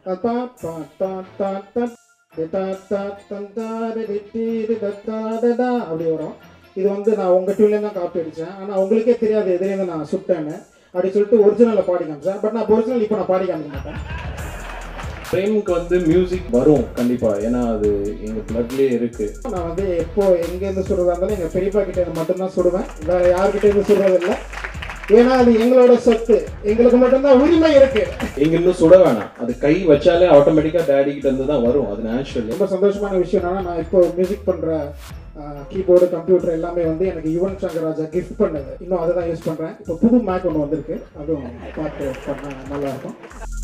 அப்படி வரும் இது வந்து நான் உங்கள் டியூன்லேருந்து தான் காப்பி அடித்தேன் ஆனால் உங்களுக்கே தெரியாது எதுலேருந்து நான் சுட்டேன்னு அப்படி சொல்லிட்டு ஒரிஜினலில் பாடி காமிச்சேன் பட் நான் ஒரிஜினல் இப்போ நான் பாடி காமிக்க மாட்டேன் பிரேமுக்கு வந்து மியூசிக் வரும் கண்டிப்பா ஏன்னா அது எங்க பிளட்லயே இருக்கு நான் வந்து எப்போ எங்கேருந்து சுடுறதா இருந்தாலும் எங்கள் பெரியப்பா கிட்ட இருந்து மட்டும்தான் சுடுவேன் வேற யார்கிட்ட இருந்து சுடுறதில்லை ஏன்னா அது எங்களோட சொத்து எங்களுக்கு மட்டும்தான் உரிமை இருக்கு எங்க இன்னும் சுட வேணாம் அது கை வச்சாலே ஆட்டோமேட்டிக்கா டேடி கிட்ட இருந்து தான் வரும் அது நேச்சுரல் ரொம்ப சந்தோஷமான விஷயம் என்னன்னா நான் இப்போ மியூசிக் பண்ற கீபோர்டு கம்ப்யூட்டர் எல்லாமே வந்து எனக்கு யுவன் சங்கர் ராஜா கிஃப்ட் பண்ணது இன்னும் அதை தான் யூஸ் பண்றேன் இப்போ புது மேக் ஒன்று வந்திருக்கு அதுவும் பார்த்து பண்ண நல்லா இருக்கும்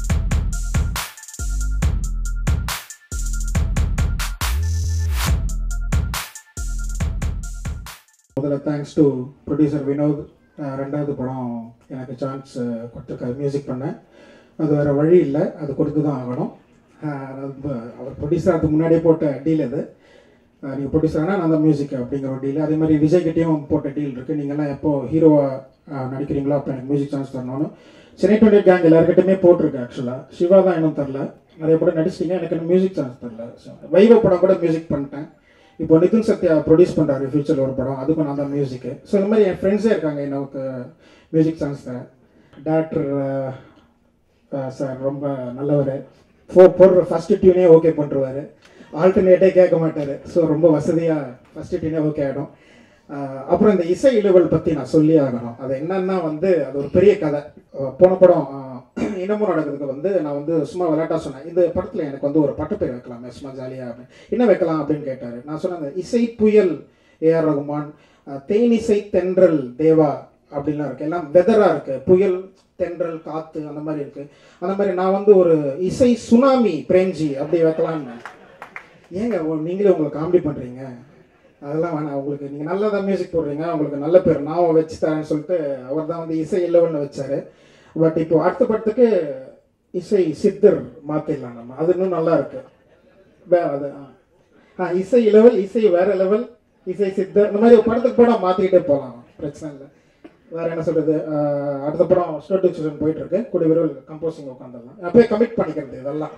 முதல்ல thanks to producer Vinod uh ரெண்டாவது படம் எனக்கு சான்ஸ் கொடுத்துருக்காரு மியூசிக் பண்ண அது வேறு வழி இல்லை அது கொடுத்து தான் ஆகணும் அஹ் ரொம்ப அவர் ப்ரொடியூசர் அதுக்கு முன்னாடியே போட்ட டீல் அது நீங்கள் ப்ரொடியூசர்னா நான் தான் மியூசிக் அப்படிங்கிற ஒரு டீல் அதே மாதிரி விஜய் கிட்டேயும் போட்ட டீல் இருக்குது நீங்கள்லாம் எப்போ ஹீரோவாக நடிக்கிறீங்களோ அப்போ எனக்கு மியூசிக் சான்ஸ் தரணும்னு சென்னை டுவெண்ட்டி கேங் எல்லாருக்கிட்டுமே போட்டிருக்கு ஆக்சுவலாக சிவா தான் இன்னும் தரல நிறைய படம் நடிச்சிட்டீங்க எனக்கு இன்னும் மியூசிக் சான்ஸ் தரல வைவ படம் கூட மியூசிக் பண்ணிட்டேன் இப்போ நிதின் சத்யா ப்ரொடியூஸ் பண்ணுறாரு ஃபியூச்சரில் ஒரு படம் அதுக்கும் நான் தான் மியூசிக்கு ஸோ இந்த மாதிரி என் ஃப்ரெண்ட்ஸே இருக்காங்க எனக்கு மியூசிக் சாங்ஸ் தரேன் டேரக்டர் சார் ரொம்ப நல்லவர் போ போடுற ஃபஸ்ட்டு டியூனே ஓகே பண்ணுருவார் ஆல்டர்னேட்டே கேட்க மாட்டார் ஸோ ரொம்ப வசதியாக ஃபஸ்ட்டு டியூனே ஓகே ஆகிடும் அப்புறம் இந்த இசை இழுவல் பற்றி நான் சொல்லி ஆகணும் அது என்னன்னா வந்து அது ஒரு பெரிய கதை அஹ் போன படம் அஹ், இன்னமும் நடக்கிறதுக்கு வந்து நான் வந்து சும்மா விளையாட்டா சொன்னேன் இந்த படத்தில் எனக்கு வந்து ஒரு பட்டப்பேர் வைக்கலாமே சும்மா ஜாலியாக அப்படின்னு என்ன வைக்கலாம் அப்படின்னு கேட்டார் நான் சொன்னேன் அந்த இசை புயல் ஏஆர் ரகுமான் அஹ், தேனிசை தென்றல் தேவா அப்படின்லாம் இருக்கு எல்லாம் வெதராக இருக்கு புயல் தென்றல் காத்து அந்த மாதிரி இருக்கு அந்த மாதிரி நான் வந்து ஒரு இசை சுனாமி பிரேம்ஜி அப்படி வைக்கலான்னு ஏங்க உங்க- நீங்களே உங்களை காமெடி பண்ணுறீங்க அதெல்லாம் வேணாம் உங்களுக்கு நீங்கள் நல்லா தான் மியூசிக் போடுறீங்க உங்களுக்கு நல்ல பேர் நான் வச்சு தரேன்னு சொல்லிட்டு அவர் தான் வந்து இசை இல்லவன்னு வச்சாரு பட் இப்போ அடுத்த படத்துக்கு இசை சித்தர் மாற்றிடலாம் நம்ம அது இன்னும் நல்லா இருக்கு வே அது ஆ. ஆ இசை லெவல் இசை வேற லெவல் இசை சித்தர் இந்த மாதிரி படத்துக்கு படம் மாற்றிக்கிட்டே போகலாம் பிரச்சனை இல்லை வேற என்ன சொல்றது ஆஹ் அடுத்த படம் ஸ்டோட் டிசிஷன் போயிட்டு இருக்கு கூடிய விரைவில் கம்போசிங் உட்காந்துடலாம் அப்பயே கமிட் பண்ணிக்கிறது இதெல்லாம்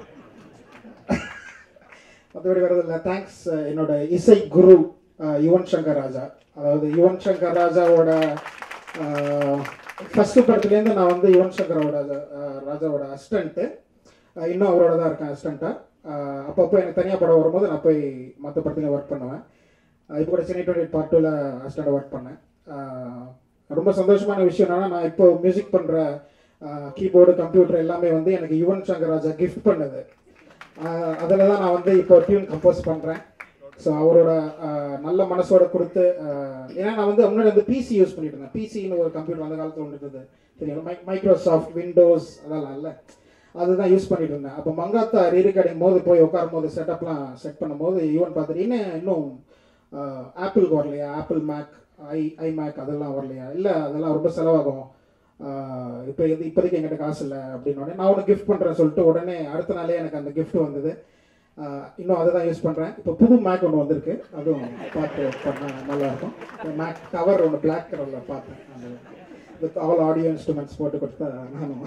மற்றபடி வரது இல்லை தேங்க்ஸ் என்னோட இசை குரு அஹ், யுவன் சங்கர் ராஜா அதாவது யுவன் சங்கர் ராஜாவோட ஃபர்ஸ்ட் படத்துலேருந்து நான் வந்து யுவன் சங்கரோட அஹ், ராஜாவோட அசிஸ்டண்ட்டு இன்னும் அவரோட தான் இருக்கேன் அசிஸ்டண்ட்டாக அப்பப்போ எனக்கு தனியாக படம் வரும்போது நான் போய் மற்ற படத்துலையும் ஒர்க் பண்ணுவேன் இப்போ கூட சென்னை டுவெண்ட்டி பார்ட் டூவில் அசிஸ்டண்ட்டாக ஒர்க் பண்ணேன் அஹ், ரொம்ப சந்தோஷமான விஷயம் என்னன்னா நான் இப்போ மியூசிக் பண்ணுற கீபோர்டு கம்ப்யூட்டர் எல்லாமே வந்து எனக்கு யுவன் சங்கர் ராஜா கிஃப்ட் பண்ணது அதில் தான் நான் வந்து இப்போ டியூன் கம்போஸ் பண்ணுறேன் ஸோ அவரோட ஆஹ், நல்ல மனசோட கொடுத்து ஆஹ், ஏன்னா நான் வந்து முன்னாடி வந்து பிசி யூஸ் பண்ணிட்டு இருந்தேன் பிசின்னு ஒரு கம்ப்யூட்டர் அந்த காலத்தில் ஒன்று இருந்தது தெரியும் மை மைக்ரோசாஃப்ட் விண்டோஸ் அதெல்லாம் இல்லை அதுதான் யூஸ் பண்ணிட்டு இருந்தேன் அப்போ மங்காத்தா ரீடு கிடைக்கும் போது போய் உட்காரும் போது செட்டப்லாம் செட் பண்ணும்போது ஈவன் பார்த்துட்டு இன்னும் இன்னும் ஆப்பிளுக்கு வரலையா Apple Mac i iMac அதெல்லாம் வரலையா இல்லை அதெல்லாம் ரொம்ப செலவாகும் ஆஹ் இப்போ இது இப்போதைக்கு என்கிட்ட காசு இல்லை அப்படின்னு உடனே நான் உனக்கு கிஃப்ட் பண்ணுறேன் சொல்லிட்டு உடனே அடுத்த நாளே எனக்கு அந்த gift வந்தது ஆஹ் இன்னும் அதை தான் யூஸ் பண்ணுறேன் இப்போ புது மேக் ஒன்று வந்திருக்கு அதுவும் பார்த்து பண்ண நல்லா இருக்கும் மேக் கவர் ஒன்று பிளாக் கலரில் பார்த்தேன் அந்த வித் ஆல் ஆடியோ இன்ஸ்ட்ருமெண்ட்ஸ் போட்டு கொடுத்தா நானும்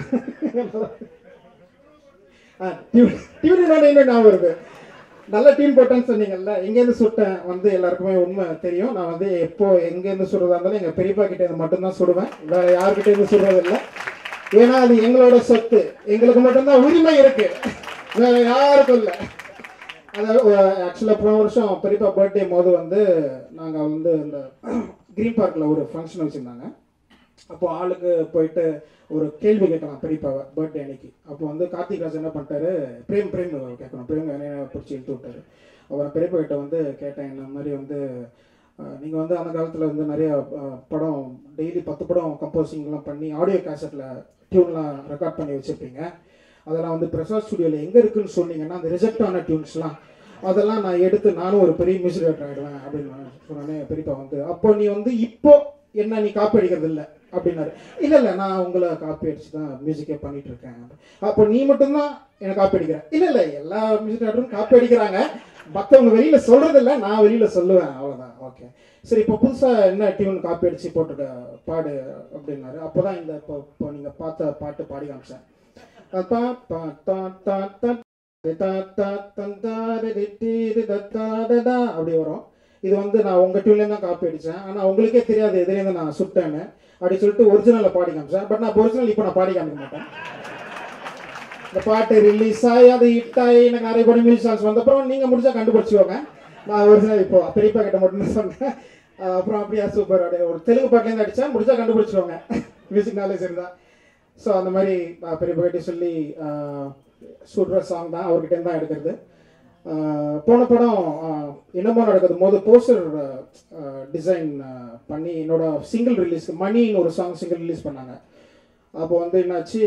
டியூன் டியூன் இன்னும் ஞாபகம் வருது நல்ல டீம் போட்டேன்னு சொன்னீங்கல்ல எங்கேருந்து சுட்டேன் வந்து எல்லாருக்குமே உண்மை தெரியும் நான் வந்து எப்போ எங்கேருந்து சுடுறதா இருந்தாலும் எங்கள் பெரியப்பா கிட்ட இருந்து மட்டும்தான் சுடுவேன் வேற யார்கிட்ட இருந்து சுடுறதில்லை ஏன்னா அது எங்களோட சொத்து எங்களுக்கு மட்டும்தான் உரிமை இருக்கு வேற யாருக்கும் இல்லை அதாவது ஆக்சுவலாக போன வருஷம் பெரியப்பா பர்த்டே போது வந்து நாங்கள் வந்து இந்த க்ரீன் பார்க்கில் ஒரு ஃபங்க்ஷன் வச்சுருந்தாங்க அப்போ ஆளுக்கு போயிட்டு ஒரு கேள்வி கேட்கலாம் பெரியப்பாவை பர்த்டே அன்னைக்கு அப்போ வந்து கார்த்திக் ராஜ் என்ன பண்ணிட்டாரு பிரேம் பிரேம் கேட்கணும் பிரேம் என்ன பிடிச்சி இழுத்து விட்டாரு அப்புறம் பெரியப்பா கிட்ட வந்து கேட்டேன் இந்த மாதிரி வந்து நீங்கள் வந்து அந்த காலத்தில் வந்து நிறைய அஹ், படம் டெய்லி பத்து படம் கம்போசிங்லாம் பண்ணி ஆடியோ கேசட்டில் டியூன்லாம் ரெக்கார்ட் பண்ணி வச்சுருப்பீங்க அதெல்லாம் வந்து பிரசாத் ஸ்டுடியோவில் எங்கே இருக்குன்னு சொன்னீங்கன்னா அந்த ரிஜெக்ட் ஆன டியூன்ஸ்லாம் அதெல்லாம் நான் எடுத்து நானும் ஒரு பெரிய மியூசிக் டேரக்டர் ஆகிடுவேன் அப்படின்னு நான் சொன்னோன்னே பெரியப்பா வந்து அப்போ நீ வந்து இப்போ என்ன நீ காப்பி அடிக்கிறது இல்லை அப்படின்னாரு இல்லை இல்லை நான் உங்களை காப்பி அடிச்சு தான் மியூசிக்கே பண்ணிட்டு இருக்கேன் அப்போ நீ மட்டும்தான் என்னை காப்பி அடிக்கிற இல்லை இல்லை எல்லா மியூசிக் டேரக்டரும் காப்பி அடிக்கிறாங்க மற்றவங்க வெளியில சொல்றது இல்ல நான் வெளியில சொல்லுவேன் அவ்வளவுதான் ஓகே சரி இப்போ புதுசா என்ன டியூன் காப்பி அடிச்சு போட்டுருக்க பாடு அப்படின்னாரு அப்போதான் இந்த இப்போ இப்போ நீங்க பார்த்த பாட்டு பாடி காமிச்சேன் தா, தா, தா, தா, தா, அது தா தா தன் தா ரி ரி டி ரி த தா ட டா அப்படி வரும் இது வந்து நான் உங்கள் டியூன்லேருந்து தான் காப்பி அடித்தேன் ஆனால் உங்களுக்கே தெரியாது எதுலேருந்து நான் சுட்டேன்னு அப்படி சொல்லிட்டு ஒரிஜினலில் பாடி காமிச்சேன் பட் நான் ஒரிஜினல் இப்போ நான் பாடி காமிக்க மாட்டேன் இந்த பாட்டு ரிலீஸ் ஆகி அது ஹிட் ஆகி எனக்கு நிறைய படம் மியூசிக் சாங்ஸ் வந்தப்பறம் நீங்கள் முடிஞ்சா கண்டுபிடிச்சிக்கோங்க நான் ஒரிஜினல் இப்போ பெரியப்பா கிட்ட மட்டும் சொன்னேன் அஹ் அப்புறம் அப்படியா சூப்பர் அப்படியே ஒரு தெலுங்கு பாட்டுலேருந்து அடித்தேன் முடிஞ்சா கண்டுபிடிச்சிக்கோங்க மியூசிக் நாலேஜ் இருந்தா ஸோ அந்த மாதிரி அஹ் பெரியப்பா கிட்ட சொல்லி அஹ், சுடுற சாங் தான் அவர்கிட்ட தான் எடுக்கிறது அஹ், போன படம் அஹ், என்னமோ நடக்குது போது போஸ்டர் டிசைன் பண்ணி என்னோட சிங்கிள் ரிலீஸ் மணின்னு ஒரு சாங் சிங்கிள் ரிலீஸ் பண்ணாங்க அப்போ வந்து என்னாச்சு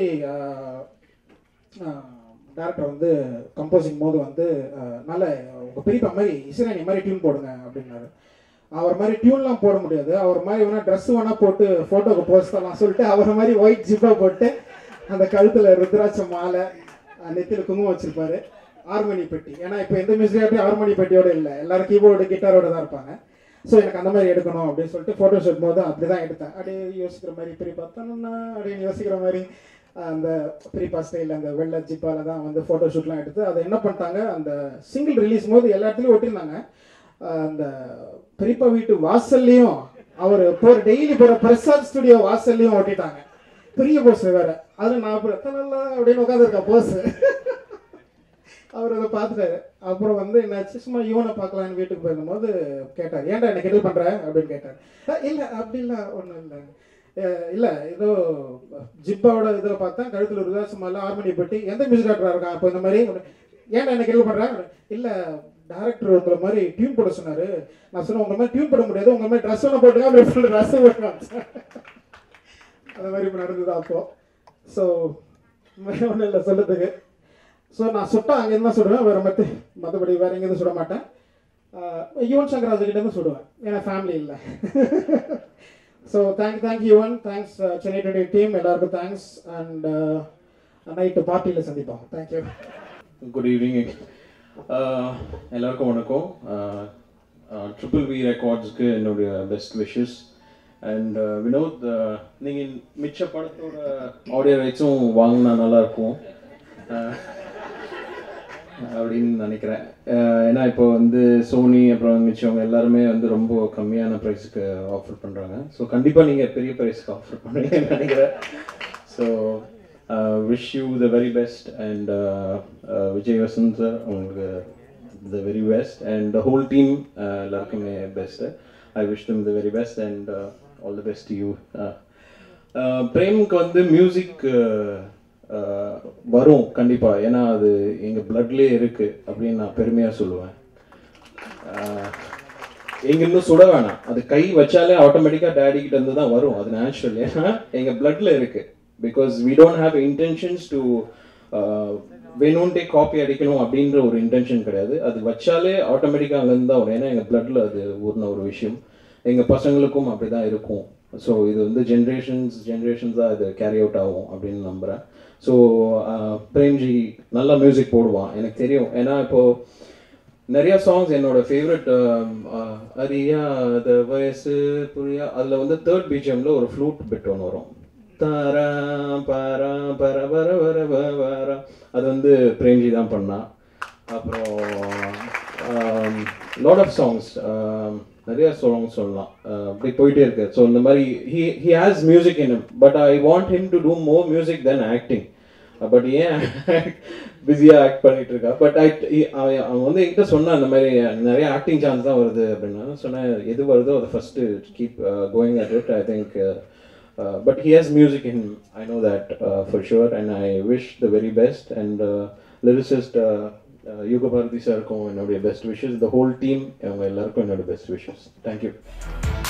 டேரக்டர் வந்து கம்போசிங் போது வந்து அஹ், நல்ல உங்கள் பெரியப்பா மாதிரி இசைராணி மாதிரி டியூன் போடுங்க அப்படின்னாரு அவர் மாதிரி டியூன்லாம் போட முடியாது அவர் மாதிரி வேணா ட்ரெஸ் வேணா போட்டு ஃபோட்டோக்கு போஸ்ட் பண்ணலாம் சொல்லிட்டு அவர் மாதிரி ஒயிட் ஜிப்பா போட்டு அந்த கழுத்தில் ருத்ராட்ச மாலை அஹ், நெத்தியில குங்குமம் வச்சிருப்பாரு ஹார்மோனி பெட்டி ஏன்னா இப்போ எந்த மியூசிக்காட்டையும் ஹார்மோனி பெட்டியோட இல்லை எல்லாரும் கீபோர்டு கிட்டாரோட தான் இருப்பாங்க ஸோ எனக்கு அந்த மாதிரி எடுக்கணும் அப்படின்னு சொல்லிட்டு ஃபோட்டோ ஷூட் போது அப்படி தான் எடுத்தேன் அப்படியே யோசிக்கிற மாதிரி பெரிய பார்த்தோன்னா அப்படின்னு யோசிக்கிற மாதிரி அந்த ப்ரீபா ஸ்டைல் அந்த வெள்ளை ஜிப்பால தான் வந்து ஃபோட்டோ ஷூட்லாம் எடுத்து அதை என்ன பண்ணிட்டாங்க அந்த சிங்கிள் ரிலீஸ் போது எல்லா இடத்துலையும் ஒட்டியிருந்தாங்க அஹ் அந்த பெரியப்பா வீட்டு வாசல்லையும் அவர் போகிற டெய்லி போகிற பிரசாத் ஸ்டுடியோ வாசல்லையும் ஒட்டிட்டாங்க பெரிய போஸ் வேற அது நான் அப்புறம் தலலா அப்படின்னு உட்காந்துருக்கேன் போஸ் அவர் அதை பார்த்துட்டாரு அப்புறம் வந்து என்னாச்சு சும்மா இவனை பார்க்கலான்னு வீட்டுக்கு போயிருந்தபோது கேட்டார் ஏன்டா என்ன கிண்டல் பண்ற அப்படின்னு கேட்டார் "அஹ், இல்ல அப்படி இல்ல ஒன்றும் இல்லை இல்லை ஏதோ ஜிப்பாவோட இதில் பார்த்தா கழுத்தில் ஒரு விதாசம் இல்லை ஹார்மோனி பெட்டி எந்த மியூசிக் டேரக்டராக இருக்கான் அப்போ இந்த மாதிரி ஏன்டா என்ன கிண்டல் பண்ற இல்லை டேரக்டர் உங்களை மாதிரி டியூன் போட சொன்னாரு நான் சொன்னேன் உங்களை மாதிரி டியூன் போட முடியாது உங்களை மாதிரி ட்ரெஸ் ஒன்று போட்டுங்க அப்படி ஃபுல் ட்ரெஸ் போட்டு அந்த மாதிரி இப்போ நடந்தது அப்போ ஸோ ஒன்றும் இல்லை சொல்லுறதுக்கு ஸோ நான் சுட்டா அங்கேருந்து தான் சுடுவேன் வேறு மற்ற மற்றபடி வேறு எங்கேருந்து சுட மாட்டேன் ஆஹ் யுவன் சங்கர் ராஜுக்கிட்டேருந்து சுடுவேன் ஏன்னா ஃபேமிலி இல்லை so thank thank Yuvan thanks Chennai today team எல்லாருக்கும் தேங்க்ஸ் அண்ட் நைட்டு பார்ட்டியில் சந்திப்போம் தேங்க்யூ குட் ஈவினிங் எல்லாருக்கும் வணக்கம் ட்ரிபிள் வி ரெக்கார்ட்ஸ்க்கு என்னுடைய பெஸ்ட் விஷஸ் அண்ட் வினோத் நீங்கள் மிச்ச படத்தோட ஆடியோ ரைட்ஸும் வாங்கினா நல்லாயிருக்கும் அப்படின்னு நினைக்கிறேன் அஹ் ஏன்னா இப்போ வந்து சோனி அப்புறம் மிச்சவங்க எல்லாருமே வந்து ரொம்ப கம்மியான ப்ரைஸுக்கு ஆஃபர் பண்ணுறாங்க ஸோ கண்டிப்பாக நீங்கள் பெரிய ப்ரைஸ்க்கு ஆஃபர் பண்ணுவீங்கன்னு நினைக்கிறேன் so wish you the very best and Vijay Vasanth sir உங்களுக்கு the very best and the whole team எல்லாருக்குமே best I wish them the very best and all the best you பிரேமுக்கு வந்து மியூசிக் வரும் கண்டிப்பாக ஏன்னா அது எங்கள் பிளட்லேயே இருக்குது அப்படின்னு நான் பெருமையாக சொல்லுவேன் ஆஹ் எங்க இன்னும் சுட வேணாம் அது கை வச்சாலே ஆட்டோமேட்டிக்காக டேடி கிட்ட இருந்து தான் வரும் அது நேச்சுரல் ஏன்னா எங்கள் பிளட்ல இருக்கு because we don't have intentions to வேணும்ட்டே காப்பி அடிக்கணும் அப்படின்ற ஒரு இன்டென்ஷன் கிடையாது அது வச்சாலே ஆட்டோமேட்டிக்காக அங்கேருந்து தான் வரும் ஏன்னா எங்கள் பிளட்ல அது ஊர்ன ஒரு விஷயம் எங்கள் பசங்களுக்கும் அப்படி தான் இருக்கும் ஸோ இது வந்து ஜென்ரேஷன்ஸ் ஜென்ரேஷன்ஸாக இது கேரி அவுட் ஆகும் அப்படின்னு நம்புகிறேன் ஸோ பிரேம்ஜி நல்லா மியூசிக் போடுவான் எனக்கு தெரியும் ஏன்னா இப்போது நிறைய சாங்ஸ் என்னோட ஃபேவரட் அறியாத வயசு புரியா அதில் வந்து தேர்ட் பிஜிஎம்ல ஒரு ஃப்ளூட் பிட் ஒன்று வரும் தாரா பாரா பர வர வர வ வர அது வந்து பிரேம்ஜி தான் பண்ணா அப்புறம் லாட் ஆஃப் சாங்ஸ் நிறைய சாங்ஸ் சொல்லலாம் அஹ் அப்படி போயிட்டே இருக்கு ஸோ இந்த மாதிரி he he has music in but I want him to do more music then acting but ஏன் பிஸியாக ஆக்ட் பண்ணிட்டு இருக்கா பட் ஐ அவன் வந்து என்கிட்ட சொன்னான் இந்த மாதிரி நிறைய ஆக்டிங் சான்ஸ் தான் வருது அப்படின்னா சொன்னேன் எது வருதோ அதை first keep going at it I think but he has music in I know that for sure and I wish the very best and lyricist Yuga Bharathi சாருக்கும் என்னுடைய best wishes the whole team அவங்க எல்லாருக்கும் என்னோட பெஸ்ட் விஷஸ் தேங்க்யூ